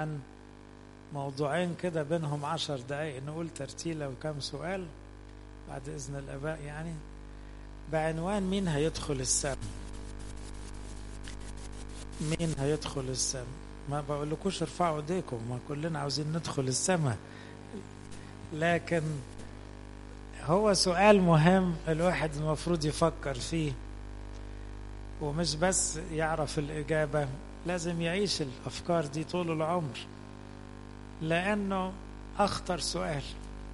عن موضوعين كده بينهم عشر دقايق نقول ترتيلة وكم سؤال بعد إذن الآباء يعني بعنوان مين هيدخل السم مين هيدخل السم ما بقولكوش ارفعوا ايديكم ما كلنا عاوزين ندخل السماء لكن هو سؤال مهم الواحد المفروض يفكر فيه ومش بس يعرف الإجابة لازم يعيش الأفكار دي طول العمر لأنه أخطر سؤال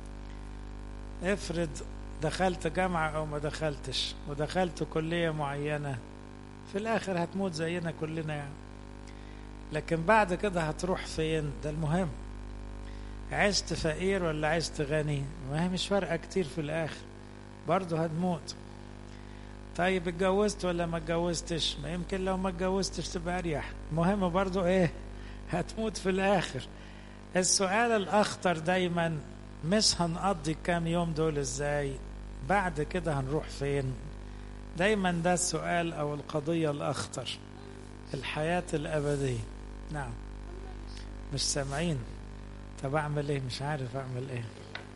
افرض دخلت جامعة أو ما دخلتش ودخلت كلية معينة في الآخر هتموت زينا كلنا يعني لكن بعد كده هتروح فين ده المهم عشت فقير ولا عشت غني ما هي مش فارقة كتير في الآخر برضه هتموت طيب اتجوزت ولا ما اتجوزتش ما يمكن لو ما اتجوزتش تبقى أريح المهم برضه إيه هتموت في الآخر السؤال الأخطر دايما مش هنقضي كام يوم دول ازاي بعد كده هنروح فين دايما ده السؤال او القضية الاخطر الحياة الابدية نعم مش سامعين طب اعمل ايه مش عارف اعمل ايه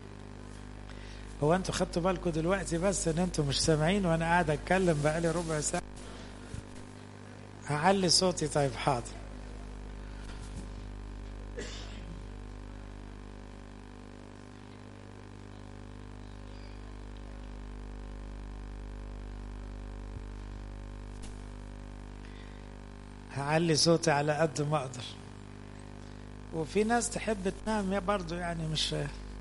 هو انتوا خدتوا بالكم دلوقتي بس ان انتوا مش سامعين وانا قاعد اتكلم بقالي ربع ساعة هعلي صوتي طيب حاضر هعلي صوتي على قد ما اقدر وفي ناس تحب تنام يا برضو يعني مش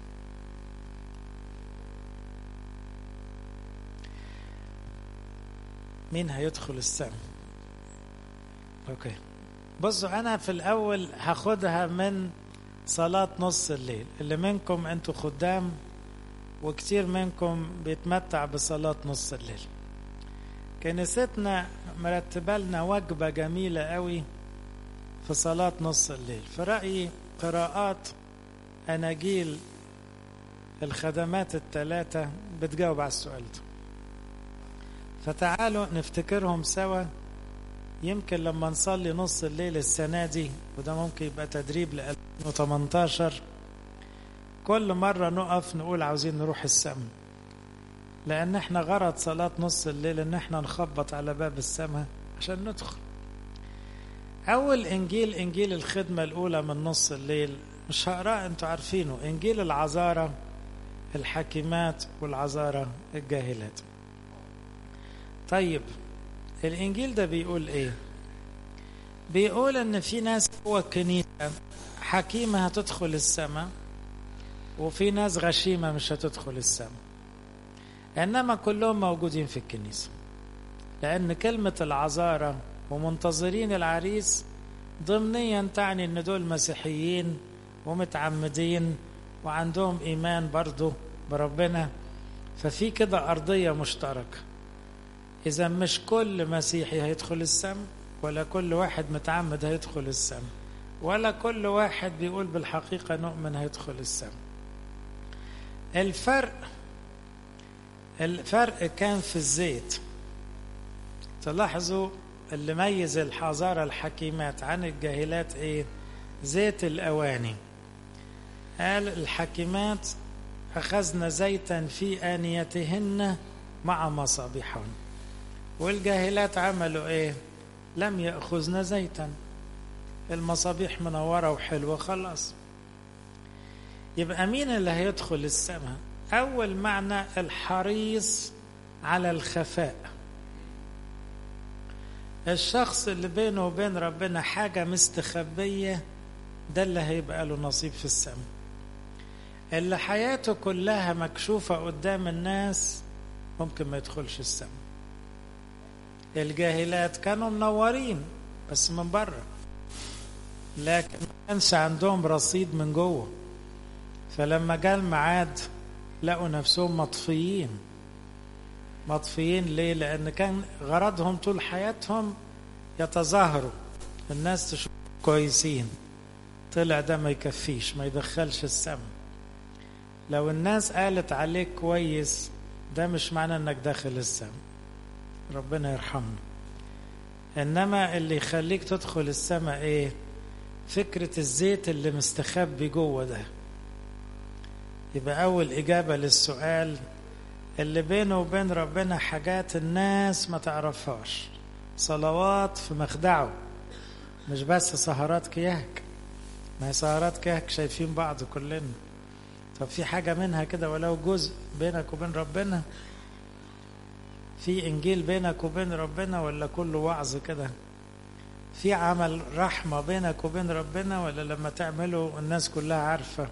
مين هيدخل السم اوكي بصوا انا في الاول هاخدها من صلاة نص الليل اللي منكم انتوا خدام وكتير منكم بيتمتع بصلاة نص الليل كنيستنا مرتبه لنا وجبه جميله قوي في صلاه نص الليل في رايي قراءات اناجيل الخدمات الثلاثه بتجاوب على السؤال ده فتعالوا نفتكرهم سوا يمكن لما نصلي نص الليل السنه دي وده ممكن يبقى تدريب ل 2018 كل مره نقف نقول عاوزين نروح السما لأن احنا غرض صلاة نص الليل إن احنا نخبط على باب السماء عشان ندخل. أول إنجيل إنجيل الخدمة الأولى من نص الليل مش هقراه أنتوا عارفينه إنجيل العذارة الحكيمات والعذارة الجاهلات. طيب الإنجيل ده بيقول إيه؟ بيقول إن في ناس جوه الكنيسة حكيمة هتدخل السماء وفي ناس غشيمة مش هتدخل السماء. انما كلهم موجودين في الكنيسه لان كلمه العذاره ومنتظرين العريس ضمنيا تعني ان دول مسيحيين ومتعمدين وعندهم ايمان برضه بربنا ففي كده ارضيه مشتركه اذا مش كل مسيحي هيدخل السم ولا كل واحد متعمد هيدخل السم ولا كل واحد بيقول بالحقيقه نؤمن هيدخل السم الفرق الفرق كان في الزيت تلاحظوا اللي ميز الحضارة الحكيمات عن الجاهلات ايه زيت الأواني قال الحكيمات أخذنا زيتا في آنيتهن مع مصابيحهن والجاهلات عملوا ايه لم يأخذنا زيتا المصابيح منورة وحلوة خلاص يبقى مين اللي هيدخل السماء أول معنى الحريص على الخفاء الشخص اللي بينه وبين ربنا حاجة مستخبية ده اللي هيبقى له نصيب في السماء اللي حياته كلها مكشوفة قدام الناس ممكن ما يدخلش السماء الجاهلات كانوا منورين بس من بره لكن ما كانش عندهم رصيد من جوه فلما جاء الميعاد لقوا نفسهم مطفيين مطفيين ليه لان كان غرضهم طول حياتهم يتظاهروا الناس تشوف كويسين طلع ده ما يكفيش ما يدخلش السم لو الناس قالت عليك كويس ده مش معنى انك داخل السم ربنا يرحمنا انما اللي يخليك تدخل السماء ايه فكرة الزيت اللي مستخبي جوه ده يبقى أول إجابة للسؤال اللي بينه وبين ربنا حاجات الناس ما تعرفهاش صلوات في مخدعه مش بس سهرات كياك ما هي سهرات كياك شايفين بعض كلنا طب في حاجة منها كده ولو جزء بينك وبين ربنا في إنجيل بينك وبين ربنا ولا كله وعظ كده في عمل رحمة بينك وبين ربنا ولا لما تعمله الناس كلها عارفة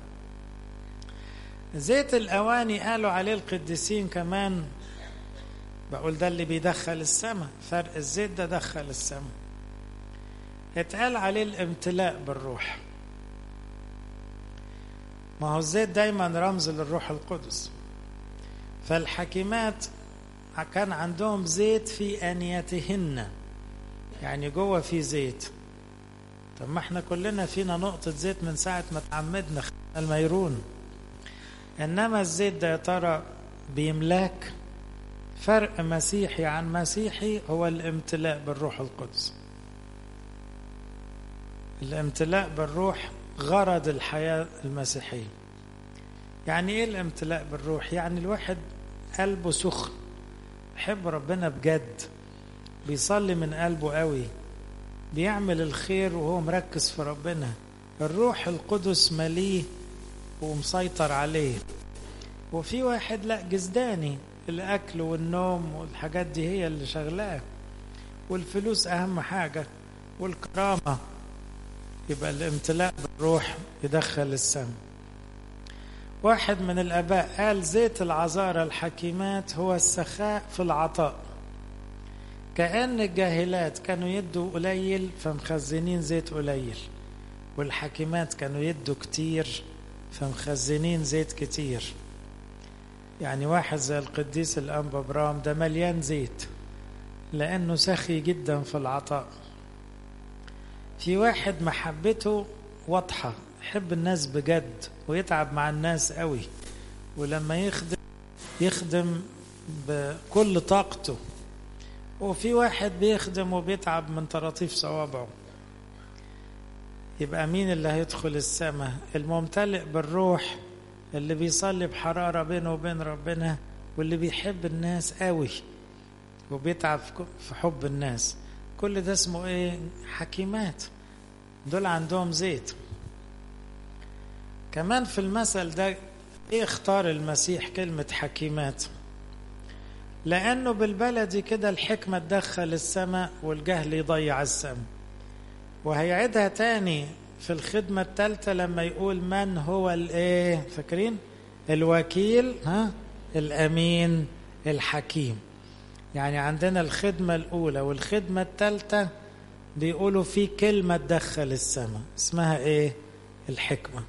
زيت الأواني قالوا عليه القديسين كمان بقول ده اللي بيدخل السماء فرق الزيت ده دخل السماء اتقال عليه الامتلاء بالروح ما هو الزيت دايما رمز للروح القدس فالحكيمات كان عندهم زيت في انيتهن يعني جوه في زيت طب ما احنا كلنا فينا نقطة زيت من ساعة ما تعمدنا الميرون انما الزيت ده يا ترى بيملاك فرق مسيحي عن مسيحي هو الامتلاء بالروح القدس الامتلاء بالروح غرض الحياة المسيحية يعني ايه الامتلاء بالروح يعني الواحد قلبه سخن يحب ربنا بجد بيصلي من قلبه قوي بيعمل الخير وهو مركز في ربنا الروح القدس مليه ومسيطر عليه وفي واحد لا جزداني الاكل والنوم والحاجات دي هي اللي شغلاه والفلوس اهم حاجه والكرامه يبقى الامتلاء بالروح يدخل السم واحد من الاباء قال زيت العذارى الحكيمات هو السخاء في العطاء كأن الجاهلات كانوا يدوا قليل فمخزنين زيت قليل والحكيمات كانوا يدوا كتير فمخزنين زيت كتير يعني واحد زي القديس الأنبا برام ده مليان زيت لأنه سخي جدا في العطاء في واحد محبته واضحة يحب الناس بجد ويتعب مع الناس قوي ولما يخدم يخدم بكل طاقته وفي واحد بيخدم وبيتعب من طراطيف صوابعه يبقى مين اللي هيدخل السماء الممتلئ بالروح اللي بيصلي بحرارة بينه وبين ربنا واللي بيحب الناس قوي وبيتعب في حب الناس كل ده اسمه ايه حكيمات دول عندهم زيت كمان في المثل ده ايه اختار المسيح كلمة حكيمات لأنه بالبلدي كده الحكمة تدخل السماء والجهل يضيع السماء وهيعيدها تاني في الخدمة الثالثة لما يقول من هو الايه فاكرين الوكيل ها الأمين الحكيم يعني عندنا الخدمة الأولى والخدمة الثالثة بيقولوا في كلمة تدخل السماء اسمها ايه الحكمة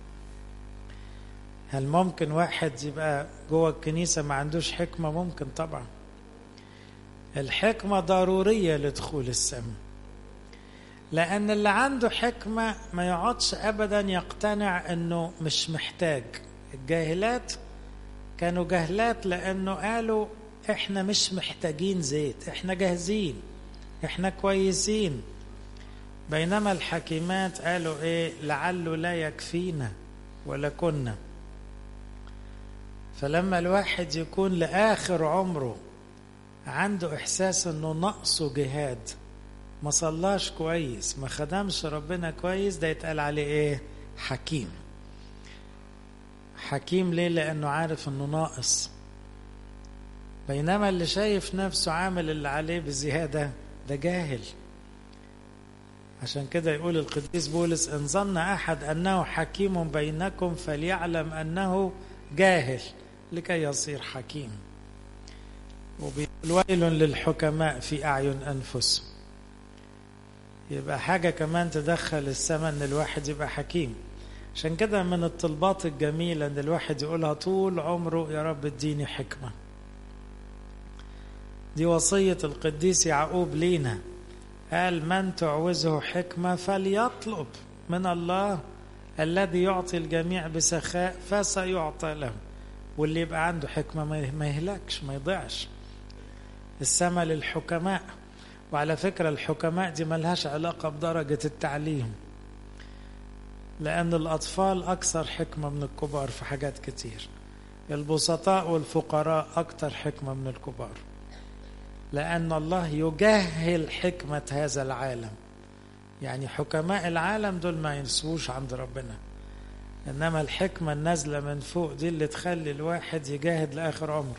هل ممكن واحد يبقى جوه الكنيسة ما عندوش حكمة ممكن طبعا الحكمة ضرورية لدخول السماء لأن اللي عنده حكمة ما يقعدش أبدا يقتنع أنه مش محتاج الجاهلات كانوا جهلات لأنه قالوا إحنا مش محتاجين زيت إحنا جاهزين إحنا كويسين بينما الحكيمات قالوا إيه لعله لا يكفينا ولا كنا فلما الواحد يكون لآخر عمره عنده إحساس أنه نقصه جهاد ما صلاش كويس ما خدمش ربنا كويس ده يتقال عليه ايه حكيم حكيم ليه لانه عارف انه ناقص بينما اللي شايف نفسه عامل اللي عليه بزيادة ده جاهل عشان كده يقول القديس بولس إن ظن أحد أنه حكيم بينكم فليعلم أنه جاهل لكي يصير حكيم وبيقول ويل للحكماء في أعين أنفسهم يبقى حاجة كمان تدخل السماء ان الواحد يبقى حكيم عشان كده من الطلبات الجميلة ان الواحد يقولها طول عمره يا رب اديني حكمة دي وصية القديس يعقوب لينا قال من تعوزه حكمة فليطلب من الله الذي يعطي الجميع بسخاء فسيعطى له واللي يبقى عنده حكمة ما يهلكش ما يضيعش السماء للحكماء وعلى فكرة الحكماء دي ملهاش علاقة بدرجة التعليم لأن الأطفال أكثر حكمة من الكبار في حاجات كتير البسطاء والفقراء أكثر حكمة من الكبار لأن الله يجهل حكمة هذا العالم يعني حكماء العالم دول ما ينسوش عند ربنا إنما الحكمة النازلة من فوق دي اللي تخلي الواحد يجاهد لآخر عمره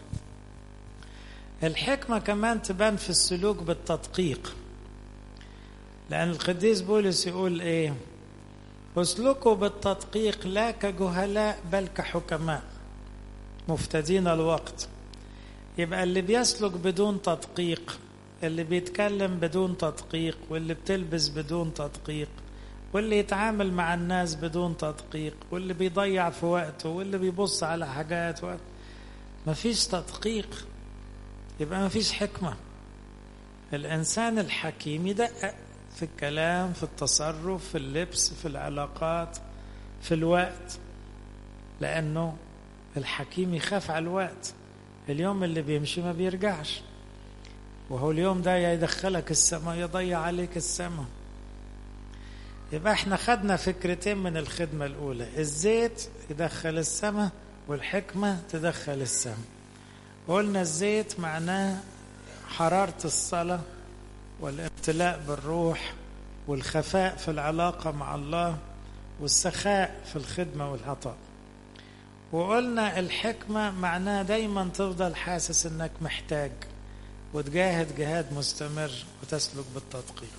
الحكمة كمان تبان في السلوك بالتدقيق لأن القديس بولس يقول إيه اسلكوا بالتدقيق لا كجهلاء بل كحكماء مفتدين الوقت يبقى اللي بيسلك بدون تدقيق اللي بيتكلم بدون تدقيق واللي بتلبس بدون تدقيق واللي يتعامل مع الناس بدون تدقيق واللي بيضيع في وقته واللي بيبص على حاجات و... مفيش تدقيق يبقى مفيش حكمة الإنسان الحكيم يدقق في الكلام في التصرف في اللبس في العلاقات في الوقت لأنه الحكيم يخاف على الوقت اليوم اللي بيمشي ما بيرجعش وهو اليوم ده يا يدخلك السماء يضيع عليك السماء يبقى احنا خدنا فكرتين من الخدمة الأولى الزيت يدخل السماء والحكمة تدخل السماء قلنا الزيت معناه حرارة الصلاة والامتلاء بالروح والخفاء في العلاقة مع الله والسخاء في الخدمة والعطاء وقلنا الحكمة معناه دايما تفضل حاسس انك محتاج وتجاهد جهاد مستمر وتسلك بالتدقيق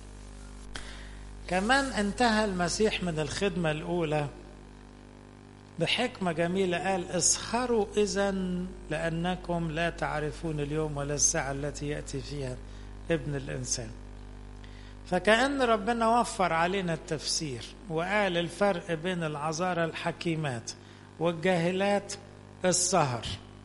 كمان انتهى المسيح من الخدمة الأولى بحكمة جميلة قال اسخروا إذا لأنكم لا تعرفون اليوم ولا الساعة التي يأتي فيها ابن الإنسان فكأن ربنا وفر علينا التفسير وقال الفرق بين العذارى الحكيمات والجاهلات السهر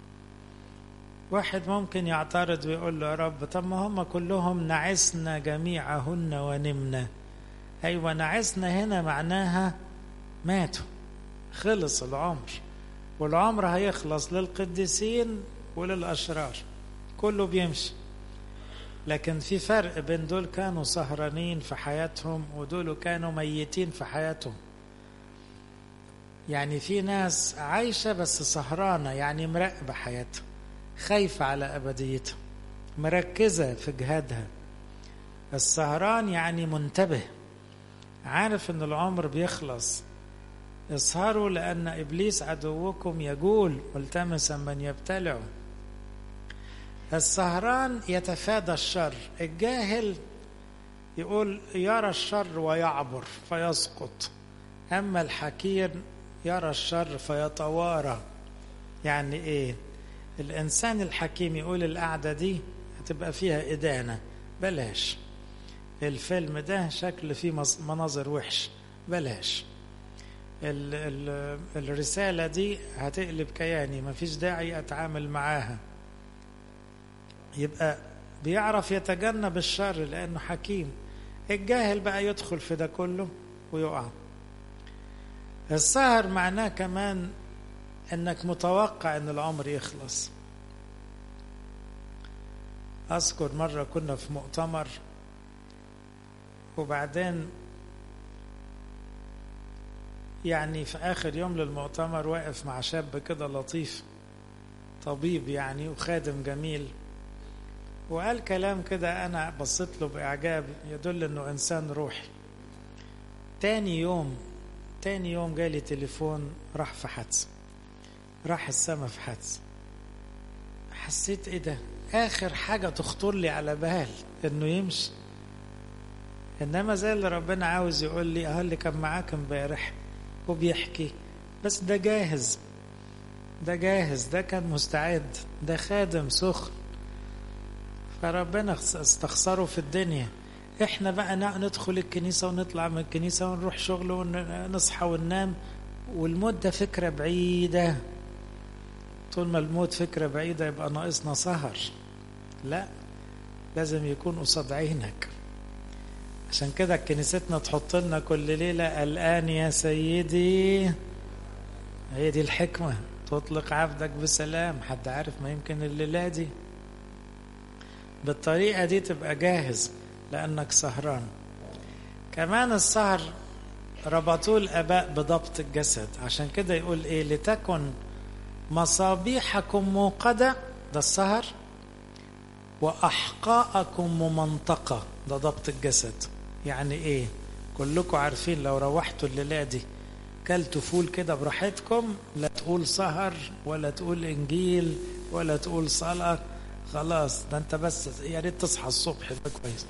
واحد ممكن يعترض ويقول له يا رب طب ما هم كلهم نعسنا جميعهن ونمنا أيوة نعسنا هنا معناها ماتوا خلص العمر والعمر هيخلص للقديسين وللأشرار كله بيمشي لكن في فرق بين دول كانوا سهرانين في حياتهم ودول كانوا ميتين في حياتهم يعني في ناس عايشة بس سهرانة يعني مراقبة حياتها خايفة على أبديتها مركزة في جهادها السهران يعني منتبه عارف ان العمر بيخلص اسهروا لأن إبليس عدوكم يجول ملتمسا من يبتلعه السهران يتفادى الشر الجاهل يقول يرى الشر ويعبر فيسقط أما الحكيم يرى الشر فيتوارى يعني إيه الإنسان الحكيم يقول القعدة دي هتبقى فيها إدانة بلاش الفيلم ده شكل فيه مناظر وحش بلاش ال ال الرسالة دي هتقلب كياني مفيش داعي أتعامل معاها يبقى بيعرف يتجنب الشر لأنه حكيم الجاهل بقى يدخل في ده كله ويقع السهر معناه كمان انك متوقع ان العمر يخلص اذكر مره كنا في مؤتمر وبعدين يعني في اخر يوم للمؤتمر واقف مع شاب كده لطيف طبيب يعني وخادم جميل وقال كلام كده انا بصيت له باعجاب يدل انه انسان روحي تاني يوم تاني يوم جالي تليفون راح في حادثه راح السما في حادثه حسيت ايه ده اخر حاجه تخطر لي على بال انه يمشي انما زي اللي ربنا عاوز يقول لي اه اللي كان معاك امبارح وبيحكي بس ده جاهز ده جاهز ده كان مستعد ده خادم سخن فربنا استخسره في الدنيا احنا بقى ندخل الكنيسة ونطلع من الكنيسة ونروح شغل ونصحى وننام والموت ده فكرة بعيدة طول ما الموت فكرة بعيدة يبقى ناقصنا سهر لا لازم يكون قصاد عينك عشان كده كنيستنا تحط لنا كل ليلة الآن يا سيدي هي دي الحكمة تطلق عبدك بسلام حد عارف ما يمكن الليلة دي بالطريقة دي تبقى جاهز لأنك سهران كمان السهر ربطوه الآباء بضبط الجسد عشان كده يقول إيه لتكن مصابيحكم موقدة ده السهر وأحقاءكم ممنطقة ده ضبط الجسد يعني إيه كلكم عارفين لو روحتوا الليلة دي كلتوا فول كده براحتكم لا تقول سهر ولا تقول إنجيل ولا تقول صلاة خلاص ده أنت بس يا ريت تصحى الصبح ده كويس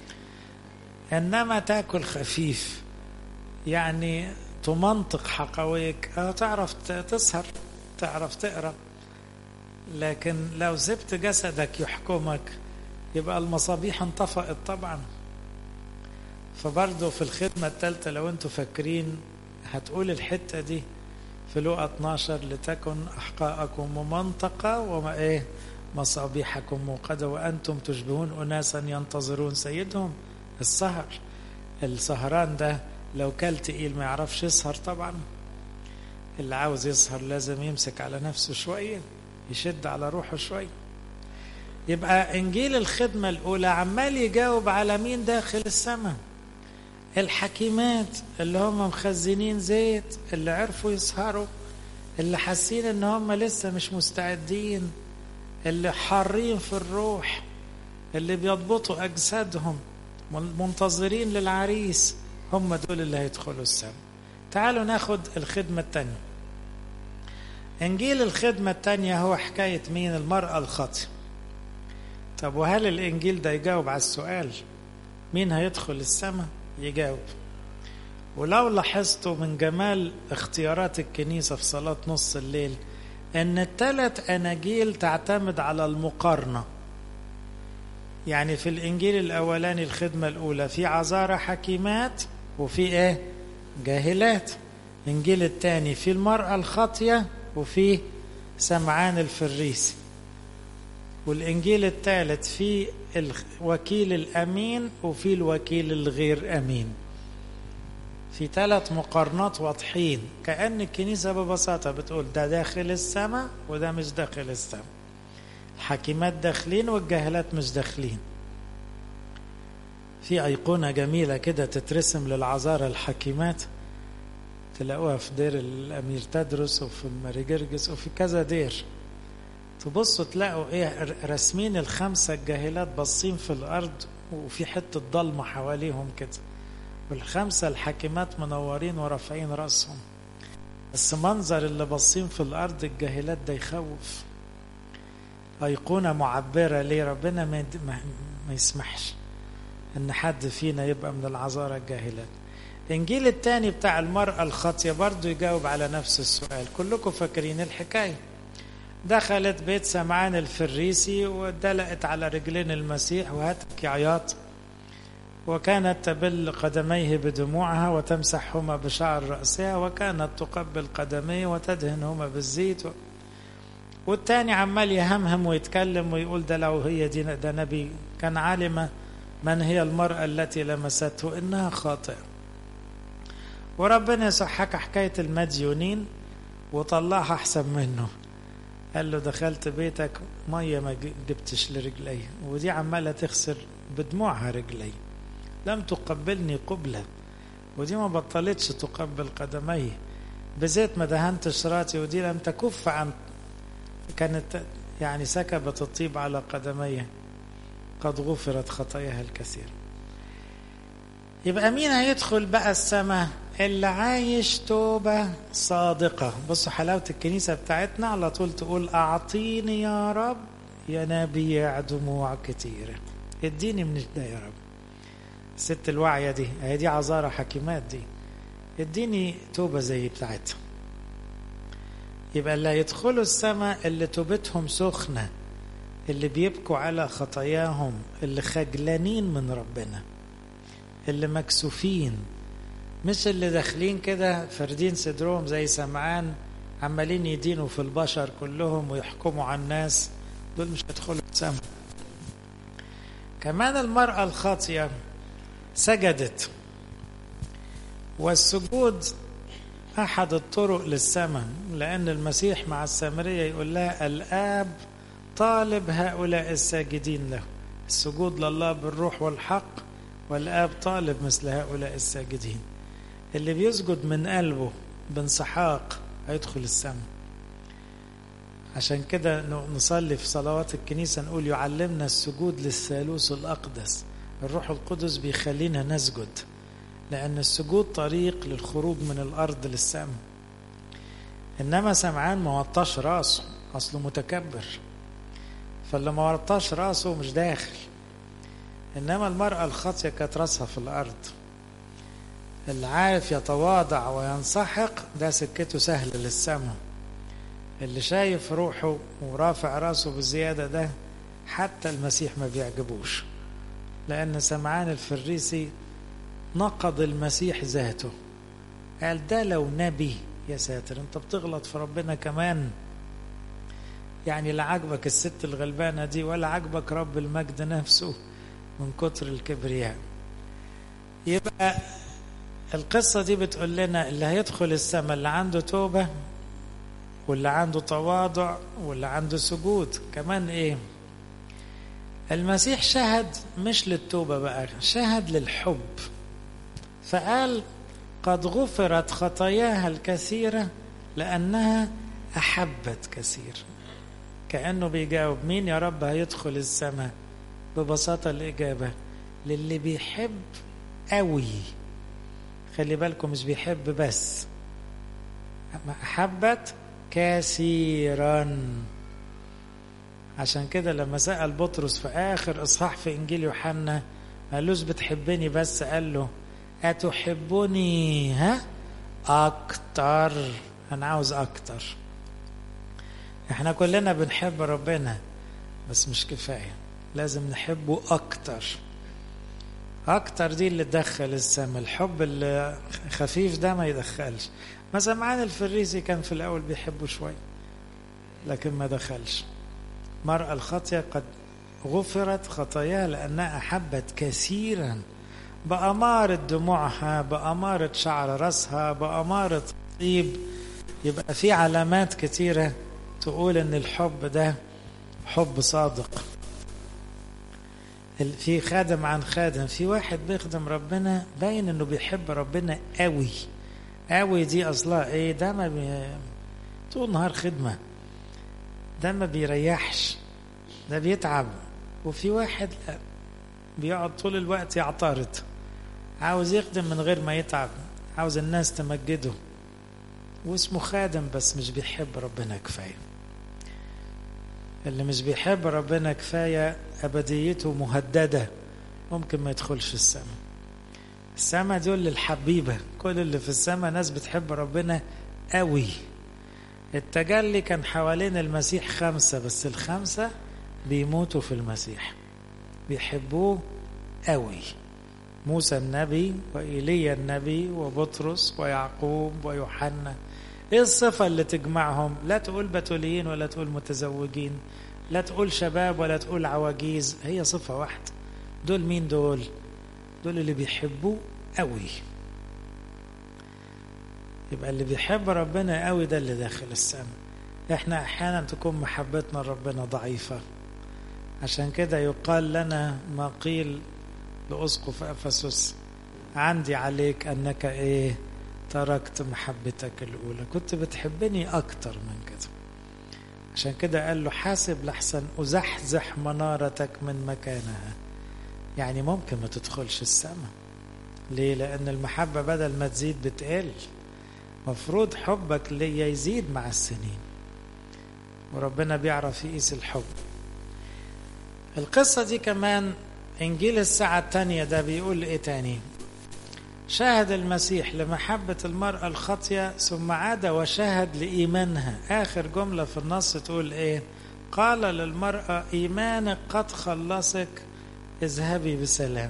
إنما تاكل خفيف يعني تمنطق حقويك تعرف تسهر تعرف تقرا لكن لو سبت جسدك يحكمك يبقى المصابيح انطفأت طبعا فبرضه في الخدمة الثالثة لو انتوا فاكرين هتقول الحتة دي في لقى 12 لتكن أحقاءكم ممنطقة وما إيه مصابيحكم موقدة وأنتم تشبهون أناسا ينتظرون سيدهم السهر السهران ده لو كل تقيل ما يعرفش يسهر طبعا اللي عاوز يسهر لازم يمسك على نفسه شوية يشد على روحه شوية يبقى إنجيل الخدمة الأولى عمال يجاوب على مين داخل السماء الحكيمات اللي هم مخزنين زيت اللي عرفوا يسهروا اللي حاسين ان هم لسه مش مستعدين اللي حارين في الروح اللي بيضبطوا اجسادهم منتظرين للعريس هم دول اللي هيدخلوا السماء تعالوا ناخد الخدمة التانية انجيل الخدمة التانية هو حكاية مين المرأة الخاطئة طب وهل الانجيل ده يجاوب على السؤال مين هيدخل السماء يجاوب ولو لاحظتوا من جمال اختيارات الكنيسة في صلاة نص الليل ان الثلاث اناجيل تعتمد على المقارنة يعني في الانجيل الاولاني الخدمة الاولى في عذارى حكيمات وفي ايه جاهلات الانجيل الثاني في المرأة الخاطية وفي سمعان الفريسي والانجيل الثالث في الوكيل الامين وفي الوكيل الغير امين في ثلاث مقارنات واضحين كأن الكنيسة ببساطة بتقول ده داخل السماء وده مش داخل السماء الحكيمات داخلين والجاهلات مش داخلين في أيقونة جميلة كده تترسم للعذارى الحكيمات تلاقوها في دير الأمير تدرس وفي الماريجرجس وفي كذا دير تبصوا تلاقوا ايه رسمين الخمسة الجاهلات باصين في الأرض وفي حتة ضلمة حواليهم كده والخمسة الحاكمات منورين ورافعين راسهم بس منظر اللي باصين في الأرض الجاهلات ده يخوف أيقونة معبرة ليه ربنا ما, ما يسمحش إن حد فينا يبقى من العذارى الجاهلات الإنجيل الثاني بتاع المرأة الخاطية برضو يجاوب على نفس السؤال كلكم فاكرين الحكاية دخلت بيت سمعان الفريسي ودلقت على رجلين المسيح وهتبكي عياط وكانت تبل قدميه بدموعها وتمسحهما بشعر رأسها وكانت تقبل قدميه وتدهنهما بالزيت و... والتاني عمال يهمهم ويتكلم ويقول ده لو هي دي ده نبي كان عالمة من هي المرأة التي لمسته إنها خاطئة وربنا يصحك حكاية المديونين وطلعها أحسن منه قال له دخلت بيتك مية ما جبتش لرجلي ودي عمالة تخسر بدموعها رجلي لم تقبلني قبلة ودي ما بطلتش تقبل قدمي بزيت ما دهنتش راسي ودي لم تكف عن كانت يعني سكبت الطيب على قدمي قد غفرت خطاياها الكثير يبقى مين هيدخل بقى السماء اللي عايش توبة صادقة بصوا حلاوة الكنيسة بتاعتنا على طول تقول أعطيني يا رب ينابيع دموع كتيرة اديني من ده يا رب الست الواعية دي هي دي عذارى حكيمات دي اديني توبة زي بتاعتها يبقى اللي هيدخلوا السماء اللي توبتهم سخنة اللي بيبكوا على خطاياهم اللي خجلانين من ربنا اللي مكسوفين مش اللي داخلين كده فاردين صدرهم زي سمعان عمالين يدينوا في البشر كلهم ويحكموا على الناس دول مش هيدخلوا السماء كمان المرأة الخاطية سجدت والسجود أحد الطرق للسماء لأن المسيح مع السامرية يقول لها الآب طالب هؤلاء الساجدين له السجود لله بالروح والحق والآب طالب مثل هؤلاء الساجدين اللي بيسجد من قلبه بانسحاق هيدخل السماء عشان كده نصلي في صلوات الكنيسة نقول يعلمنا السجود للثالوث الأقدس الروح القدس بيخلينا نسجد لأن السجود طريق للخروج من الأرض للسماء إنما سمعان ما وطاش راسه أصله متكبر فاللي ما وطاش راسه مش داخل إنما المرأة الخاطية كانت راسها في الأرض اللي عارف يتواضع وينسحق ده سكته سهلة للسماء اللي شايف روحه ورافع راسه بالزيادة ده حتى المسيح ما بيعجبوش لأن سمعان الفريسي نقض المسيح ذاته قال ده لو نبي يا ساتر انت بتغلط في ربنا كمان يعني لا عجبك الست الغلبانة دي ولا عجبك رب المجد نفسه من كتر الكبرياء يبقى القصة دي بتقول لنا اللي هيدخل السماء اللي عنده توبة واللي عنده تواضع واللي عنده سجود كمان ايه المسيح شهد مش للتوبة بقى شهد للحب فقال قد غفرت خطاياها الكثيرة لأنها أحبت كثير كأنه بيجاوب مين يا رب هيدخل السماء ببساطة الإجابة للي بيحب قوي خلي بالكم مش بيحب بس أحبت كثيرا عشان كده لما سأل بطرس في آخر إصحاح في إنجيل يوحنا قالوش بتحبني بس قال له أتحبني ها أكتر أنا عاوز أكتر احنا كلنا بنحب ربنا بس مش كفاية لازم نحبه أكتر أكتر دي اللي تدخل السما الحب الخفيف ده ما يدخلش مثلا معانا الفريسي كان في الأول بيحبه شوية لكن ما دخلش مرأة الخطية قد غفرت خطاياها لأنها أحبت كثيرا بأمارة دموعها بأمارة شعر رأسها بأمارة طيب يبقى في علامات كتيرة تقول ان الحب ده حب صادق في خادم عن خادم في واحد بيخدم ربنا باين انه بيحب ربنا قوي قوي دي اصلها ايه ده ما بي... طول نهار خدمة ده ما بيريحش ده بيتعب وفي واحد لا بيقعد طول الوقت يعترض عاوز يخدم من غير ما يتعب عاوز الناس تمجده واسمه خادم بس مش بيحب ربنا كفايه اللي مش بيحب ربنا كفايه ابديته مهدده ممكن ما يدخلش السماء السماء دول للحبيبه كل اللي في السماء ناس بتحب ربنا قوي التجلي كان حوالين المسيح خمسه بس الخمسه بيموتوا في المسيح بيحبوه قوي موسى النبي وإيليا النبي وبطرس ويعقوب ويوحنا ايه الصفة اللي تجمعهم لا تقول بتوليين ولا تقول متزوجين لا تقول شباب ولا تقول عواجيز هي صفة واحدة دول مين دول دول اللي بيحبوه قوي يبقى اللي بيحب ربنا قوي ده اللي داخل السماء احنا احيانا تكون محبتنا لربنا ضعيفة عشان كده يقال لنا ما قيل لأسقف أفسس عندي عليك أنك إيه تركت محبتك الأولى كنت بتحبني أكتر من كده عشان كده قال له حاسب لحسن أزحزح منارتك من مكانها يعني ممكن ما تدخلش السماء ليه لأن المحبة بدل ما تزيد بتقل مفروض حبك ليا يزيد مع السنين وربنا بيعرف يقيس الحب القصة دي كمان إنجيل الساعة الثانية ده بيقول إيه تاني شاهد المسيح لمحبة المرأة الخاطية ثم عاد وشهد لإيمانها آخر جملة في النص تقول إيه قال للمرأة إيمانك قد خلصك اذهبي بسلام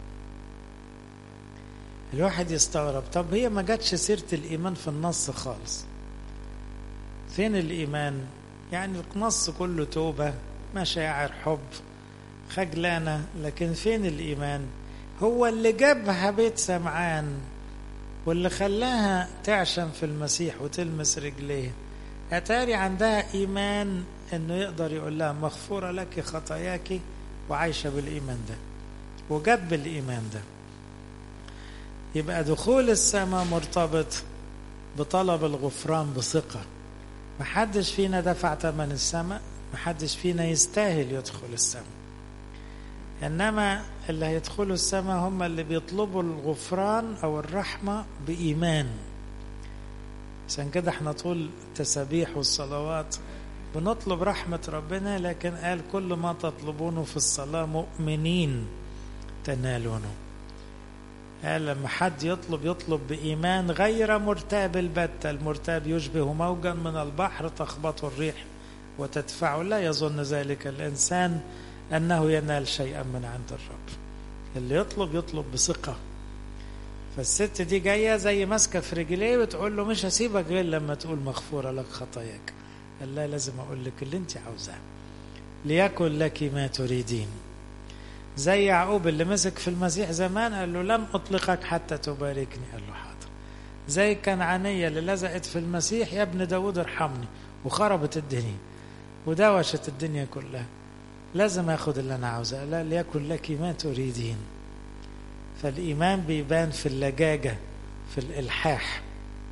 الواحد يستغرب طب هي ما جاتش سيرة الإيمان في النص خالص فين الإيمان يعني النص كله توبة مشاعر حب خجلانة لكن فين الإيمان هو اللي جابها بيت سمعان واللي خلاها تعشم في المسيح وتلمس رجليه أتاري عندها إيمان إنه يقدر يقول لها مغفورة لك خطاياك وعايشة بالإيمان ده وجت بالإيمان ده يبقى دخول السماء مرتبط بطلب الغفران بثقة محدش فينا دفع ثمن السماء محدش فينا يستاهل يدخل السماء إنما اللي هيدخلوا السماء هم اللي بيطلبوا الغفران أو الرحمة بإيمان عشان كده احنا طول التسابيح والصلوات بنطلب رحمة ربنا لكن قال كل ما تطلبونه في الصلاة مؤمنين تنالونه قال لما حد يطلب يطلب بإيمان غير مرتاب البتة المرتاب يشبه موجا من البحر تخبطه الريح وتدفعه لا يظن ذلك الإنسان أنه ينال شيئا من عند الرب اللي يطلب يطلب بثقة فالست دي جاية زي ماسكة في رجليه وتقول له مش هسيبك غير لما تقول مغفورة لك خطاياك قال لها لازم أقول لك اللي أنت عاوزاه ليكن لك ما تريدين زي يعقوب اللي مسك في المسيح زمان قال له لم أطلقك حتى تباركني قال له حاضر زي الكنعانية اللي لزقت في المسيح يا ابن داود ارحمني وخربت الدنيا ودوشت الدنيا كلها لازم اخد اللي انا عاوزه لا ليكن لك ما تريدين فالايمان بيبان في اللجاجه في الالحاح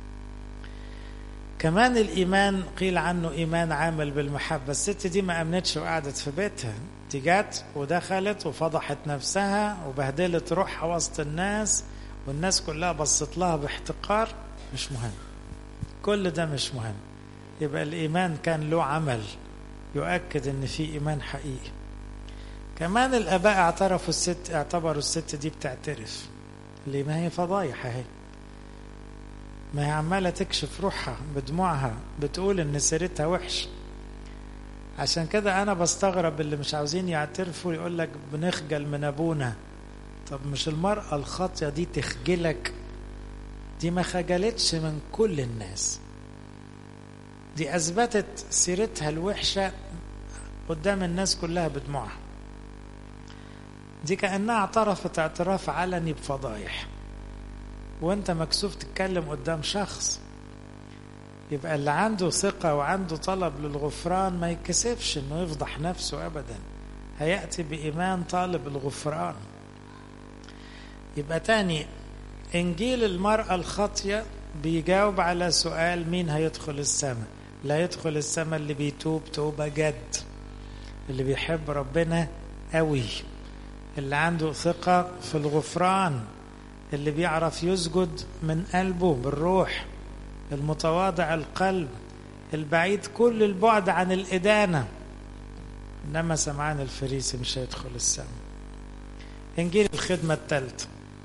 كمان الايمان قيل عنه ايمان عامل بالمحبه الست دي ما امنتش وقعدت في بيتها دي جت ودخلت وفضحت نفسها وبهدلت روحها وسط الناس والناس كلها بصت لها باحتقار مش مهم كل ده مش مهم يبقى الايمان كان له عمل يؤكد ان في ايمان حقيقي كمان الاباء اعترفوا الست اعتبروا الست دي بتعترف ليه ما هي فضايح اهي ما هي عماله تكشف روحها بدموعها بتقول ان سيرتها وحش عشان كده انا بستغرب اللي مش عاوزين يعترفوا يقول لك بنخجل من ابونا طب مش المراه الخاطيه دي تخجلك دي ما خجلتش من كل الناس دي اثبتت سيرتها الوحشه قدام الناس كلها بدموعها دي كانها اعترفت اعتراف علني بفضايح وانت مكسوف تتكلم قدام شخص يبقى اللي عنده ثقة وعنده طلب للغفران ما يكسفش انه يفضح نفسه ابدا هيأتي بإيمان طالب الغفران يبقى تاني انجيل المرأة الخاطية بيجاوب على سؤال مين هيدخل السماء لا يدخل السماء اللي بيتوب توبة جد اللي بيحب ربنا قوي اللي عنده ثقة في الغفران اللي بيعرف يسجد من قلبه بالروح المتواضع القلب البعيد كل البعد عن الإدانة إنما سمعان الفريسي مش هيدخل السماء إنجيل الخدمة الثالثة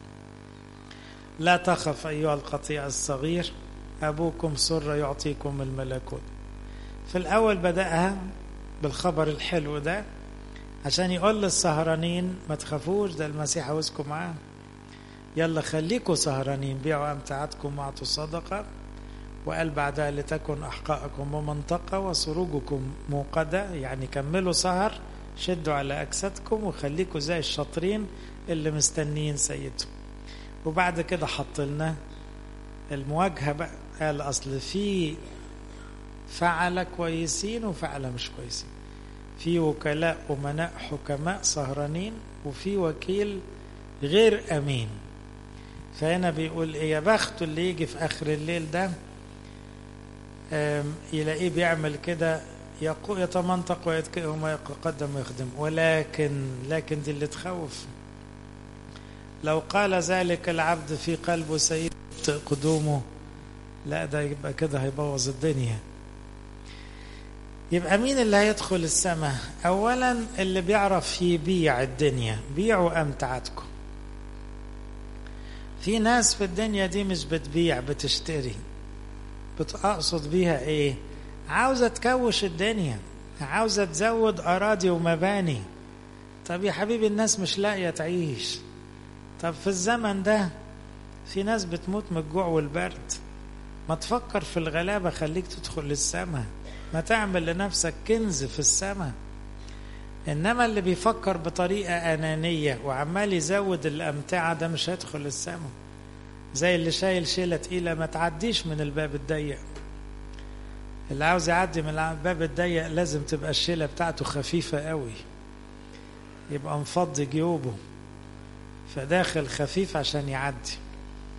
لا تخف أيها القطيع الصغير أبوكم سر يعطيكم الملكوت في الأول بدأها بالخبر الحلو ده عشان يقول للسهرانين ما تخافوش ده المسيح عاوزكم معاه يلا خليكوا سهرانين بيعوا أمتعتكم واعطوا صدقة وقال بعدها لتكن أحقائكم ممنطقة وسروجكم موقدة يعني كملوا سهر شدوا على أجسادكم وخليكوا زي الشاطرين اللي مستنيين سيدهم وبعد كده حط لنا المواجهة بقى قال أصل في فعل كويسين وفعل مش كويسين في وكلاء أمناء حكماء سهرانين وفي وكيل غير أمين فهنا بيقول إيه يا بخته اللي يجي في آخر الليل ده يلاقيه بيعمل كده يتمنطق ويتكئهم ويقدم ويخدم ولكن لكن دي اللي تخوف لو قال ذلك العبد في قلبه سيد قدومه لا ده يبقى كده هيبوظ الدنيا يبقى مين اللي هيدخل السماء اولا اللي بيعرف يبيع الدنيا بيعوا امتعتكم في ناس في الدنيا دي مش بتبيع بتشتري بتقصد بيها ايه عاوزة تكوش الدنيا عاوزة تزود أراضي ومباني طب يا حبيبي الناس مش لاقية تعيش طب في الزمن ده في ناس بتموت من الجوع والبرد ما تفكر في الغلابة خليك تدخل للسماء ما تعمل لنفسك كنز في السماء إنما اللي بيفكر بطريقة أنانية وعمال يزود الأمتعة ده مش هيدخل السماء زي اللي شايل شيلة تقيلة ما تعديش من الباب الضيق اللي عاوز يعدي من الباب الضيق لازم تبقى الشيلة بتاعته خفيفة قوي يبقى مفضي جيوبه فداخل خفيف عشان يعدي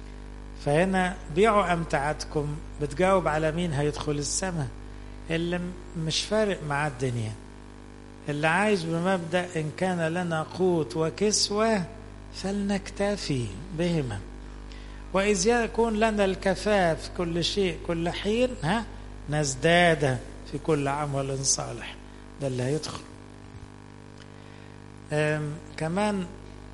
فهنا بيعوا أمتعتكم بتجاوب على مين هيدخل السماء اللي مش فارق معاه الدنيا اللي عايش بمبدأ إن كان لنا قوت وكسوة فلنكتفي بهما وإذ يكون لنا الكفاف كل شيء كل حين ها نزداد في كل عمل صالح ده اللي هيدخل كمان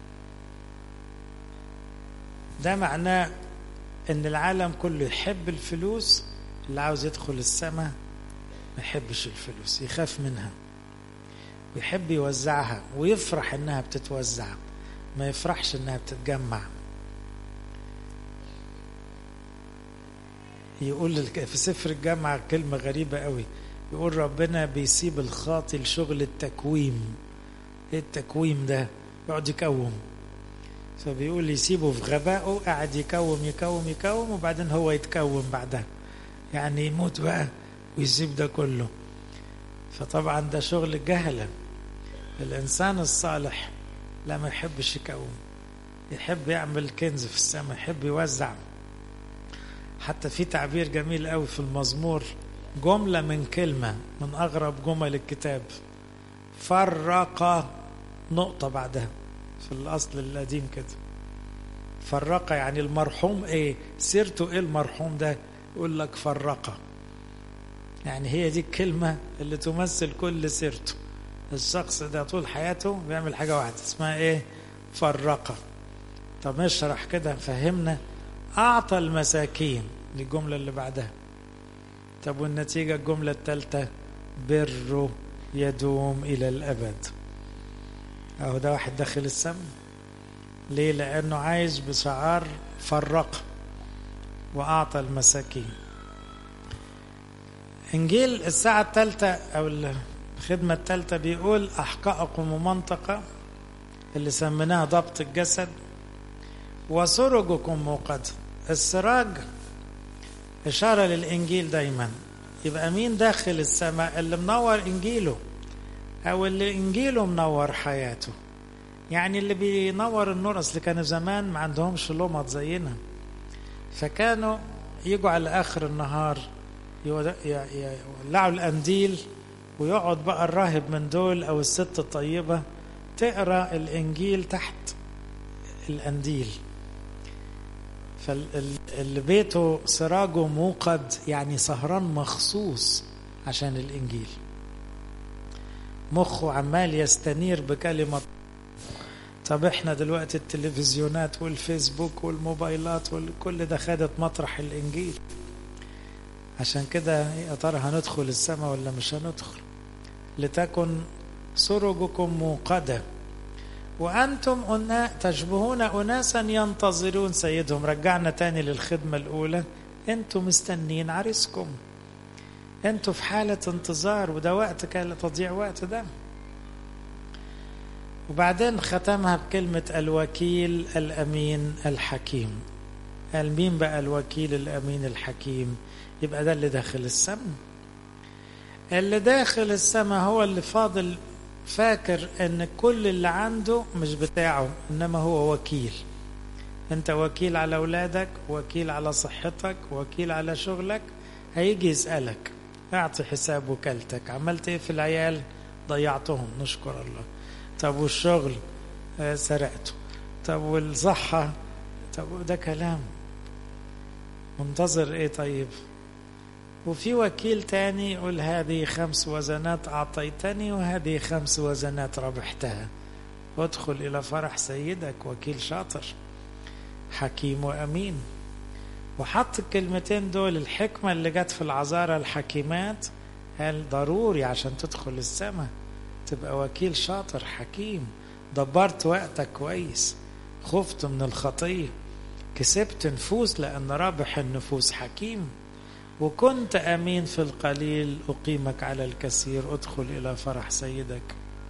ده معناه ان العالم كله يحب الفلوس اللي عاوز يدخل السماء ما يحبش الفلوس يخاف منها ويحب يوزعها ويفرح انها بتتوزع ما يفرحش انها بتتجمع يقول في سفر الجامعة كلمة غريبة قوي يقول ربنا بيسيب الخاطي لشغل التكويم ايه التكويم ده يقعد يكوم فبيقول يسيبه في غبائه قاعد يكوم يكوم يكوم وبعدين هو يتكوم بعدها يعني يموت بقى ويسيب ده كله فطبعا ده شغل الجهلة الإنسان الصالح لا ما يحبش يكوم يحب يعمل كنز في السماء يحب يوزع حتى في تعبير جميل قوي في المزمور جملة من كلمة من أغرب جمل الكتاب فرق نقطة بعدها في الأصل القديم كده فرق يعني المرحوم إيه سيرته إيه المرحوم ده يقول لك فرق يعني هي دي الكلمة اللي تمثل كل سيرته الشخص ده طول حياته بيعمل حاجة واحدة اسمها إيه فرق طب نشرح كده فهمنا أعطى المساكين دي الجملة اللي بعدها طب والنتيجة الجملة الثالثة بره يدوم إلى الأبد أهو ده واحد داخل السم ليه لأنه عايش بشعار فرق وأعطى المساكين إنجيل الساعة الثالثة أو الخدمة الثالثة بيقول أحقائكم منطقة اللي سميناها ضبط الجسد وسرجكم موقد السراج إشارة للإنجيل دايما يبقى مين داخل السماء اللي منور إنجيله أو اللي إنجيله منور حياته يعني اللي بينور النور أصل كانوا زمان ما عندهمش لمط زينا فكانوا يجوا على آخر النهار يولعوا القنديل ويقعد بقى الراهب من دول أو الست الطيبة تقرأ الإنجيل تحت القنديل فاللي بيته سراجه موقد يعني سهران مخصوص عشان الإنجيل مخه عمال يستنير بكلمة طب احنا دلوقتي التلفزيونات والفيسبوك والموبايلات وكل ده خدت مطرح الإنجيل عشان كده يا ترى هندخل السماء ولا مش هندخل لتكن سرجكم موقده وأنتم أنا تشبهون أناسا ينتظرون سيدهم رجعنا تاني للخدمة الأولى أنتم مستنين عريسكم أنتم في حالة انتظار وده وقت كان تضيع وقت ده وبعدين ختمها بكلمة الوكيل الأمين الحكيم قال مين بقى الوكيل الأمين الحكيم يبقى ده اللي داخل السماء اللي داخل السماء هو اللي فاضل فاكر ان كل اللي عنده مش بتاعه انما هو وكيل انت وكيل على اولادك وكيل على صحتك وكيل على شغلك هيجي يسألك اعطي حساب وكالتك عملت ايه في العيال ضيعتهم نشكر الله طب والشغل آه سرقته طب والصحة طب ده كلام منتظر ايه طيب وفي وكيل تاني يقول هذه خمس وزنات أعطيتني وهذه خمس وزنات ربحتها وادخل إلى فرح سيدك وكيل شاطر حكيم وأمين وحط الكلمتين دول الحكمة اللي جت في العذارى الحكيمات قال ضروري عشان تدخل السماء تبقى وكيل شاطر حكيم دبرت وقتك كويس خفت من الخطية كسبت نفوس لأن رابح النفوس حكيم وكنت امين في القليل اقيمك على الكثير ادخل الى فرح سيدك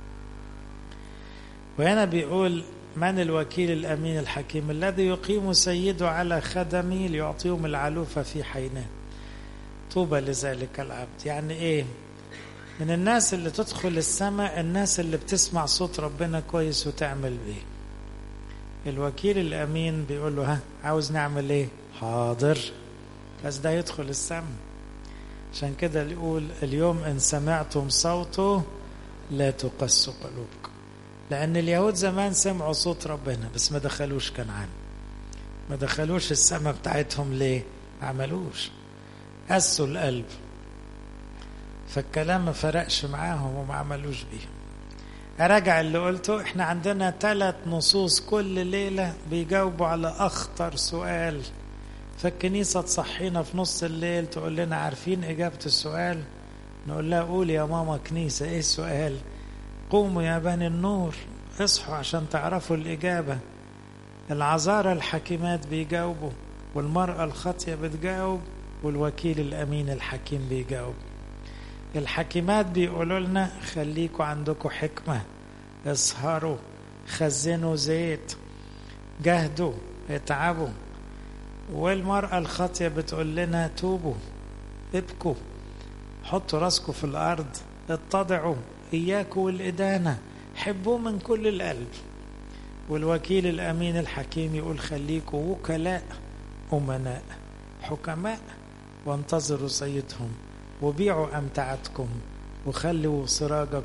وهنا بيقول من الوكيل الامين الحكيم الذي يقيم سيده على خدمه ليعطيهم العلوفه في حينه طوبى لذلك العبد يعني ايه من الناس اللي تدخل السماء الناس اللي بتسمع صوت ربنا كويس وتعمل بيه الوكيل الامين بيقول له ها عاوز نعمل ايه حاضر بس ده يدخل السم عشان كده يقول اليوم إن سمعتم صوته لا تقسوا قلوبكم لأن اليهود زمان سمعوا صوت ربنا بس ما دخلوش كنعان ما دخلوش السماء بتاعتهم ليه ما عملوش قسوا القلب فالكلام ما فرقش معاهم وما عملوش بيه أراجع اللي قلته احنا عندنا ثلاث نصوص كل ليلة بيجاوبوا على أخطر سؤال فالكنيسة تصحينا في نص الليل تقول لنا عارفين إجابة السؤال نقول لها قول يا ماما كنيسة إيه السؤال قوموا يا بني النور اصحوا عشان تعرفوا الإجابة العذارى الحكيمات بيجاوبوا والمرأة الخاطية بتجاوب والوكيل الأمين الحكيم بيجاوب الحكيمات بيقولوا لنا خليكوا عندكم حكمة اسهروا خزنوا زيت جهدوا اتعبوا والمرأة الخاطية بتقول لنا توبوا ابكوا حطوا راسكم في الأرض اتضعوا إياكوا والإدانة حبوه من كل القلب والوكيل الأمين الحكيم يقول خليكوا وكلاء أمناء حكماء وانتظروا سيدهم وبيعوا أمتعتكم وخلوا سراجك